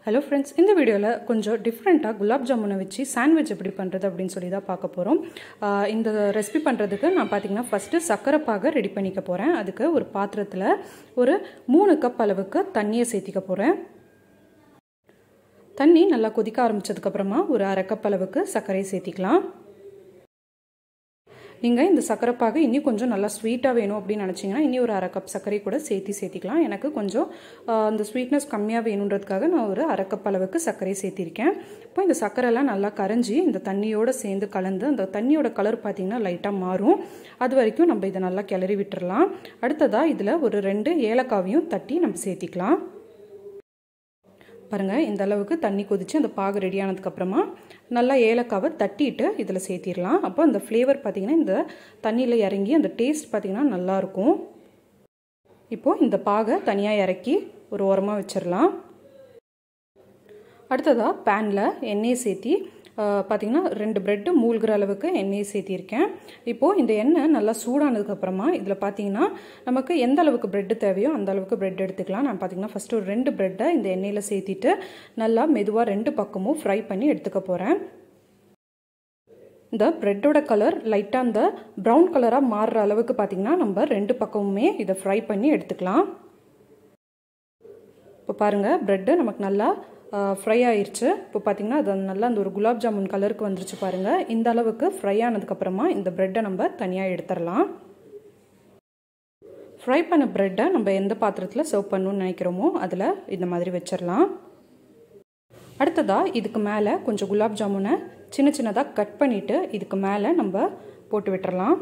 hello friends இந்த வீடியோவில் கொஞ்சம் டிஃப்ரெண்ட்டாக குலாப் ஜாமுனை வச்சு சாண்ட்விச் எப்படி பண்ணுறது அப்படின்னு சொல்லி தான் பார்க்க போகிறோம் இந்த ரெசிபி பண்ணுறதுக்கு நான் பார்த்தீங்கன்னா ஃபஸ்ட்டு சர்க்கரை பாகை ரெடி பண்ணிக்க போகிறேன் அதுக்கு ஒரு பாத்திரத்தில் ஒரு மூணு கப் அளவுக்கு தண்ணியை சேர்த்திக்க போகிறேன் தண்ணி நல்லா கொதிக்க ஆரம்பித்ததுக்கப்புறமா ஒரு அரை கப் அளவுக்கு சர்க்கரையை சேர்த்திக்கலாம் நீங்கள் இந்த சர்க்கரைப்பாக இன்னும் கொஞ்சம் நல்லா ஸ்வீட்டாக வேணும் அப்படின்னு நினச்சிங்கன்னா இன்னும் ஒரு அரை கப் சர்க்கரை கூட சேர்த்தி சேர்த்திக்கலாம் எனக்கு கொஞ்சம் அந்த ஸ்வீட்னஸ் கம்மியாக வேணுன்றதுக்காக நான் ஒரு அரை கப் அளவுக்கு சர்க்கரை சேர்த்திருக்கேன் இப்போ இந்த சர்க்கரைலாம் நல்லா கரைஞ்சி இந்த தண்ணியோடு சேர்ந்து கலந்து அந்த தண்ணியோட கலர் பார்த்திங்கன்னா லைட்டாக மாறும் அது வரைக்கும் நம்ம இதை நல்லா கிளறி விட்டுறலாம் அடுத்ததாக இதில் ஒரு ரெண்டு ஏலக்காவையும் தட்டி நம்ம சேர்த்திக்கலாம் பாருங்கள் இந்த அளவுக்கு தண்ணி கொதித்து அந்த பாகு ரெடி ஆனதுக்கப்புறமா நல்லா ஏலக்காவை தட்டிட்டு இதில் சேர்த்திடலாம் அப்போ அந்த ஃப்ளேவர் பார்த்திங்கன்னா இந்த தண்ணியில் இறங்கி அந்த டேஸ்ட் பார்த்திங்கன்னா நல்லாயிருக்கும் இப்போது இந்த பாகை தனியாக இறக்கி ஒரு ஓரமாக வச்சிடலாம் அடுத்ததாக பேனில் எண்ணெயை சேர்த்தி பார்த்திங்கன்னா ரெண்டு ப்ரெட்டு மூழ்கிற அளவுக்கு எண்ணெயை சேர்த்திருக்கேன் இப்போது இந்த எண்ணெய் நல்லா சூடானதுக்கப்புறமா இதில் பார்த்தீங்கன்னா நமக்கு எந்த அளவுக்கு ப்ரெட்டு தேவையோ அந்த அளவுக்கு ப்ரெட் எடுத்துக்கலாம் நான் பார்த்தீங்கன்னா ஃபஸ்ட்டு ஒரு ரெண்டு ப்ரெட்டை இந்த எண்ணெயில் சேர்த்திட்டு நல்லா மெதுவாக ரெண்டு பக்கமும் ஃப்ரை பண்ணி எடுத்துக்க போகிறேன் இந்த ப்ரெட்டோட கலர் லைட்டாக அந்த ப்ரௌன் கலராக மாறுற அளவுக்கு பார்த்திங்கன்னா நம்ம ரெண்டு பக்கமுமே இதை ஃப்ரை பண்ணி எடுத்துக்கலாம் இப்போ பாருங்கள் ப்ரெட்டு நமக்கு நல்லா ஃப்ரை ஆயிடுச்சு இப்போ பார்த்தீங்கன்னா அது நல்லா அந்த ஒரு குலாப் ஜாமுன் கலருக்கு வந்துருச்சு பாருங்கள் இந்த அளவுக்கு ஃப்ரை ஆனதுக்கப்புறமா இந்த ப்ரெட்டை நம்ம தனியாக எடுத்துடலாம் ஃப்ரை பண்ண ப்ரெட்டை நம்ம எந்த பாத்திரத்தில் சர்வ் பண்ணணும்னு நினைக்கிறோமோ அதில் இந்த மாதிரி வச்சிடலாம் அடுத்ததாக இதுக்கு மேலே கொஞ்சம் குலாப் ஜாமுனை சின்ன சின்னதாக கட் பண்ணிவிட்டு இதுக்கு மேலே நம்ம போட்டு விட்டுறலாம்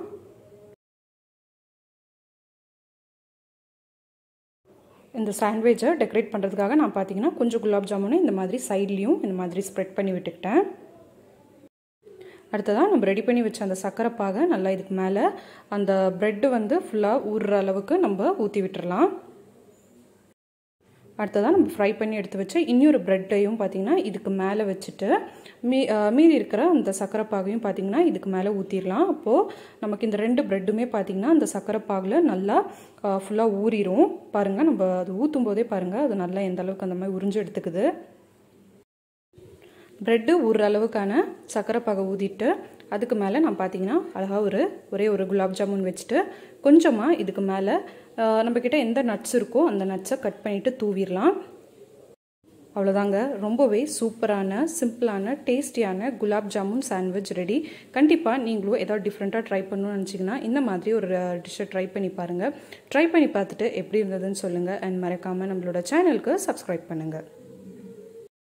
இந்த சாண்ட்விச்சை டெக்கரேட் பண்ணுறதுக்காக நான் பார்த்தீங்கன்னா கொஞ்சம் குலாப் ஜாமுனை இந்த மாதிரி சைட்லேயும் இந்த மாதிரி ஸ்ப்ரெட் பண்ணி விட்டுக்கிட்டேன் அடுத்ததாக நம்ம ரெடி பண்ணி வச்ச அந்த சர்க்கரை பாகை நல்லா இதுக்கு மேலே அந்த ப்ரெட்டு வந்து ஃபுல்லாக ஊறுற அளவுக்கு நம்ம ஊற்றி விட்டுறலாம் அடுத்ததாக நம்ம ஃப்ரை பண்ணி எடுத்து வச்சு இன்னொரு ப்ரெட்டையும் பார்த்திங்கன்னா இதுக்கு மேலே வச்சுட்டு மீ மீதி இருக்கிற அந்த சர்க்கரை பாகையும் பார்த்திங்கன்னா இதுக்கு மேலே ஊற்றிடலாம் அப்போது நமக்கு இந்த ரெண்டு ப்ரெட்டுமே பார்த்திங்கன்னா அந்த சர்க்கரை பாகில் நல்லா ஃபுல்லாக ஊறிடும் பாருங்கள் நம்ம அது ஊற்றும் போதே பாருங்கள் அது நல்லா எந்த அளவுக்கு அந்த மாதிரி உறிஞ்சு எடுத்துக்குது ப்ரெட்டு ஊறுற அளவுக்கான சர்க்கரை பாகை ஊதிட்டு அதுக்கு மேலே நான் பார்த்தீங்கன்னா அழகாக ஒரு ஒரே ஒரு குலாப் ஜாமுன் வச்சுட்டு கொஞ்சமாக இதுக்கு மேலே நம்மக்கிட்ட எந்த நட்ஸ் இருக்கோ அந்த நட்ஸை கட் பண்ணிவிட்டு தூவிடலாம் அவ்வளோதாங்க ரொம்பவே சூப்பரான சிம்பிளான டேஸ்டியான குலாப் ஜாமுன் சாண்ட்விச் ரெடி கண்டிப்பாக நீங்களும் ஏதாவது டிஃப்ரெண்ட்டாக ட்ரை பண்ணணும்னு நினச்சிங்கன்னா இந்த மாதிரி ஒரு டிஷ்ஷை ட்ரை பண்ணி பாருங்கள் ட்ரை பண்ணி பார்த்துட்டு எப்படி இருந்ததுன்னு சொல்லுங்கள் அண்ட் மறக்காமல் நம்மளோட சேனலுக்கு சப்ஸ்கிரைப் பண்ணுங்கள்